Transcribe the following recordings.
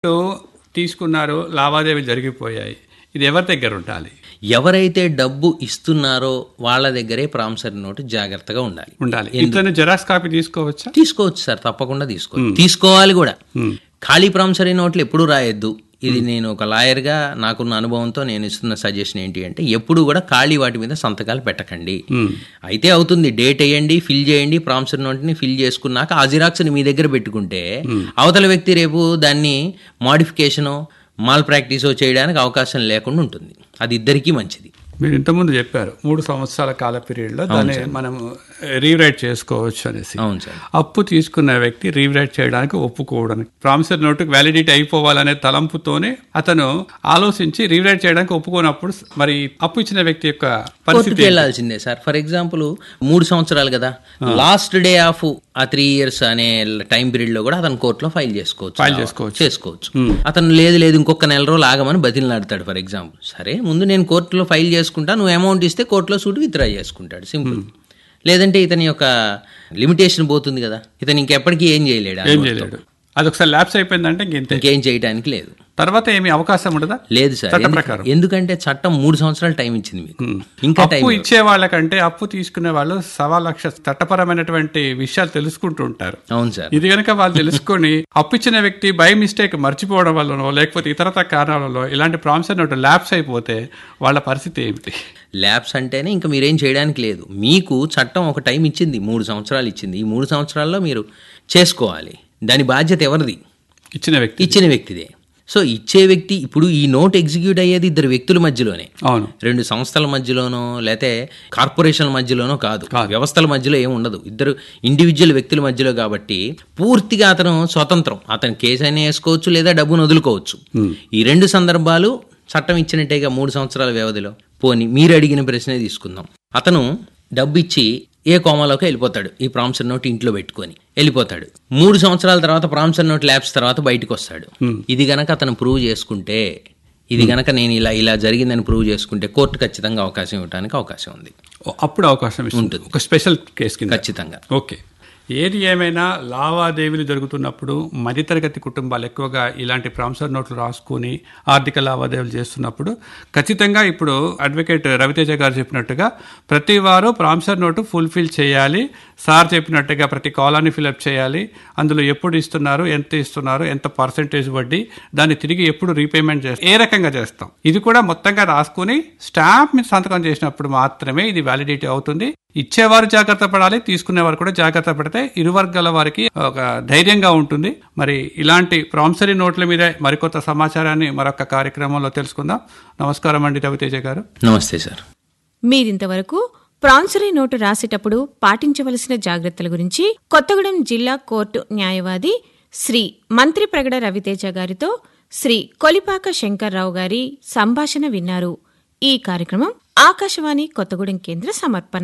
తీసుకున్నారు లావాదేవీలు జరిగిపోయాయి ఇది ఎవరి దగ్గర ఉండాలి ఎవరైతే డబ్బు ఇస్తున్నారో వాళ్ళ దగ్గరే ప్రామిసరీ నోటు జాగ్రత్తగా ఉండాలి ఉండాలి ఇతను జెరాక్స్ కాపీ తీసుకోవచ్చా తీసుకోవచ్చు సార్ తప్పకుండా తీసుకోవచ్చు తీసుకోవాలి కూడా ఖాళీ ప్రామిసరీ నోట్లు ఎప్పుడు రాయొద్దు ఇది నేను ఒక లాయర్గా నాకున్న అనుభవంతో నేను ఇస్తున్న సజెషన్ ఏంటి అంటే ఎప్పుడు కూడా ఖాళీ వాటి మీద సంతకాలు పెట్టకండి అయితే అవుతుంది డేట్ వేయండి ఫిల్ చేయండి ప్రామిసరీ నోట్ని ఫిల్ చేసుకున్నాక ఆ జిరాక్స్ని మీ దగ్గర పెట్టుకుంటే అవతల వ్యక్తి రేపు దాన్ని మాడిఫికేషను మాల్ ప్రాక్టీసో చేయడానికి అవకాశం లేకుండా ఉంటుంది అది ఇద్దరికీ మంచిది మీరు ఇంతకుముందు చెప్పారు మూడు సంవత్సరాల కాల పీరియడ్లో దాన్ని మనం రీరైట్ చేసుకోవచ్చు అనేసి అవును సార్ అప్పు తీసుకున్న వ్యక్తి రీరైట్ చేయడానికి ఒప్పుకోవడానికి ప్రామిసరీ నోటు వ్యాలిడిటీ అయిపోవాలనే తలంపుతోనే అతను ఆలోచించి రీరైట్ చేయడానికి ఒప్పుకోనప్పుడు మరి అప్పు ఇచ్చిన వ్యక్తి యొక్క కోర్టుకి పరిస్థితి వెళ్ళాల్సిందే సార్ ఫర్ ఎగ్జాంపుల్ మూడు సంవత్సరాలు కదా లాస్ట్ డే ఆఫ్ ఆ త్రీ ఇయర్స్ అనే టైం పీరియడ్ లో కూడా అతను కోర్టులో ఫైల్ చేసుకోవచ్చు ఫైల్ చేసుకోవచ్చు. చేసుకోవచ్చు అతను లేదు లేదు ఇంకొక నెల రోజులు ఆగమని బతిలాడతాడు ఫర్ ఎగ్జాంపుల్ సరే ముందు నేను కోర్టులో ఫైల్ చేసుకుంటా నువ్వు అమౌంట్ ఇస్తే కోర్టులో సూట్ విత్డ్రా చేసుకుంటాడు సింపుల్ లేదంటే ఇతని యొక్క లిమిటేషన్ పోతుంది కదా ఇతను ఇంకెప్పటికీ ఏం చేయలేడు ఆ ఏం note తో. చేయలేడు అది ఒకసారి ల్యాబ్స్ అయిపోయిందంటే ఇంకెంతే ఇంకేం చేయడానికి లేదు తర్వాత ఏమి అవకాశం ఉండదా లేదు సార్ చట్ట ఎందు- ప్రకారం. ఎందుకంటే చట్టం మూడు సంవత్సరాలు టైం ఇచ్చింది మీకు ఇంకా టైం అప్పు ఇచ్చే వాళ్ళకంటే అప్పు తీసుకునే వాళ్ళు సవా లక్ష చట్టపరమైనటువంటి విషయాలు తెలుసుకుంటూ ఉంటారు అవును సార్ ఇది కనుక వాళ్ళు తెలుసుకొని అప్పు ఇచ్చిన వ్యక్తి బై మిస్టేక్ మర్చిపోవడం వల్లనో లేకపోతే ఇతరత కారణాలలో ఇలాంటి ప్రామిసర్ నోట్ ల్యాబ్స్ అయిపోతే వాళ్ళ పరిస్థితి ఏమిటి ల్యాబ్స్ అంటేనే ఇంకా మీరేం చేయడానికి లేదు మీకు చట్టం ఒక టైం ఇచ్చింది మూడు సంవత్సరాలు ఇచ్చింది ఈ మూడు సంవత్సరాల్లో మీరు చేసుకోవాలి దాని బాధ్యత ఎవరిది ఇచ్చిన వ్యక్తి ఇచ్చిన వ్యక్తిదే సో ఇచ్చే వ్యక్తి ఇప్పుడు ఈ నోట్ ఎగ్జిక్యూట్ అయ్యేది ఇద్దరు వ్యక్తుల మధ్యలోనే అవును రెండు సంస్థల మధ్యలోనో లేతే కార్పొరేషన్ల మధ్యలోనో కాదు వ్యవస్థల మధ్యలో ఏమి ఉండదు ఇద్దరు ఇండివిజువల్ వ్యక్తుల మధ్యలో కాబట్టి పూర్తిగా అతను స్వతంత్రం అతను కేసు అయినా వేసుకోవచ్చు లేదా డబ్బును వదులుకోవచ్చు ఈ రెండు సందర్భాలు చట్టం ఇచ్చినట్టేగా మూడు సంవత్సరాల వ్యవధిలో పోని మీరు అడిగిన ప్రశ్నే తీసుకుందాం అతను డబ్బు ఇచ్చి ఏ కోమాలోకి వెళ్ళిపోతాడు ఈ ప్రామిసర్ నోట్ ఇంట్లో పెట్టుకొని వెళ్ళిపోతాడు మూడు సంవత్సరాల తర్వాత ప్రామిసర్ నోట్ ల్యాబ్స్ తర్వాత బయటకు వస్తాడు ఇది గనక అతను ప్రూవ్ చేసుకుంటే ఇది గనక నేను ఇలా ఇలా జరిగిందని ప్రూవ్ చేసుకుంటే కోర్టు ఖచ్చితంగా అవకాశం ఇవ్వడానికి అవకాశం ఉంది ఓ, అప్పుడు అవకాశం ఇస్తుంది ఒక స్పెషల్ కేసు కింద ఖచ్చితంగా ఓకే ఏది ఏమైనా లావాదేవీలు జరుగుతున్నప్పుడు మధ్యతరగతి కుటుంబాలు ఎక్కువగా ఇలాంటి ప్రామిసర్ నోట్లు రాసుకుని ఆర్థిక లావాదేవీలు చేస్తున్నప్పుడు ఖచ్చితంగా ఇప్పుడు అడ్వకేట్ రవితేజ గారు చెప్పినట్టుగా ప్రతి వారు ప్రామిసర్ నోటు ఫుల్ఫిల్ చేయాలి సార్ చెప్పినట్టుగా ప్రతి కాలాన్ని ఫిలప్ చేయాలి అందులో ఎప్పుడు ఇస్తున్నారు ఎంత ఇస్తున్నారు ఎంత పర్సంటేజ్ వడ్డీ దాన్ని తిరిగి ఎప్పుడు రీపేమెంట్ చేస్తాం ఏ రకంగా చేస్తాం ఇది కూడా మొత్తంగా రాసుకుని స్టాంప్ మీద సంతకం చేసినప్పుడు మాత్రమే ఇది వ్యాలిడిటీ అవుతుంది ఇచ్చేవారు జాగ్రత్త పడాలి తీసుకునేవారు కూడా జాగ్రత్త పడితే ఇరు వర్గాల వారికి ఒక ధైర్యంగా ఉంటుంది మరి ఇలాంటి ప్రామిసరీ నోట్ల మీద మరికొత్త సమాచారాన్ని మరొక కార్యక్రమంలో తెలుసుకుందాం నమస్కారం అండి రవితేజ గారు నమస్తే సార్ మీరింతవరకు ప్రాన్సరీ నోటు రాసేటప్పుడు పాటించవలసిన జాగ్రత్తల గురించి కొత్తగూడెం జిల్లా కోర్టు న్యాయవాది శ్రీ మంత్రి ప్రగడ రవితేజ గారితో శ్రీ కొలిపాక శంకర్రావు గారి సంభాషణ విన్నారు ఈ కార్యక్రమం ఆకాశవాణి కొత్తగూడెం కేంద్ర సమర్పణ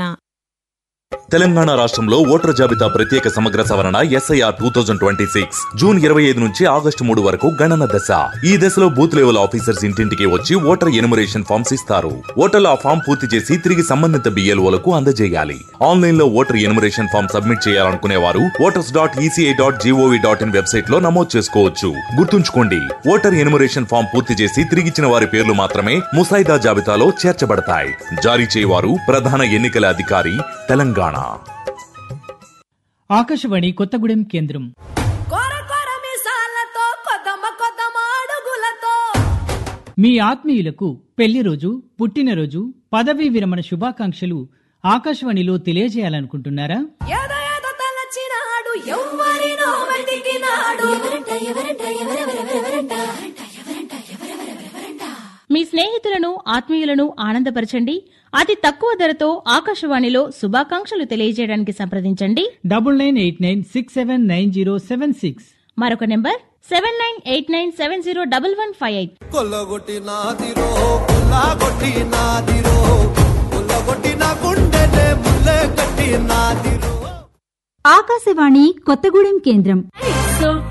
తెలంగాణ రాష్ట్రంలో ఓటర్ జాబితా ప్రత్యేక సమగ్ర సవరణ SIR two thousand twenty six June ఇరవై ఐదు నుంచి ఆగస్టు మూడు వరకు గణన దశ ఈ దశలో బూత్ లెవెల్ ఆఫీసర్స్ ఇంటింటికి వచ్చి ఓటర్ ఎనుమరేషన్ ఫామ్స్ ఇస్తారు ఓటర్లు ఆ ఫామ్ పూర్తి చేసి తిరిగి సంబంధిత బిఎల్ఓలకు అందజేయాలి ఆన్లైన్ లో ఓటర్ ఎనుమరేషన్ ఫామ్ సబ్మిట్ చేయాలనుకునే వారు voters dot ECI dot GOV dot in website లో నమోదు చేసుకోవచ్చు గుర్తుంచుకోండి ఓటర్ ఎనుమరేషన్ ఫామ్ పూర్తి చేసి తిరిగిచ్చిన వారి పేర్లు మాత్రమే ముసాయిదా జాబితాలో చేర్చబడతాయి జారీ చేయవారు ప్రధాన ఎన్నికల అధికారి తెలంగాణ ఆకాశవాణి కొత్తగూడెం కేంద్రం కొర కొర మిసాలతో కొద్దమ కొద్దమ అడుగులతో మీ ఆత్మీయులకు పెళ్లి రోజు పుట్టినరోజు పదవీ విరమణ శుభాకాంక్షలు ఆకాశవాణిలో తెలియజేయాలనుకుంటున్నారా ఏదో ఏదో తలచినాడు ఎవ్వరినో వెతికినాడు మీ స్నేహితులను ఆత్మీయులను ఆనందపరచండి అతి తక్కువ ధరతో ఆకాశవాణిలో శుభాకాంక్షలు తెలియజేయడానికి సంప్రదించండి double nine eight nine six seven nine zero seven six మరొక number seven nine eight nine seven zero double one five eight కొల్లగొట్టి నాదిరో కొల్లగొట్టి నాదిరో కొల్లగొట్టి నా గుండెనే ముల్లె కట్టి నాదిరో ఆకాశవాణి కొత్తగూడెం కేంద్రం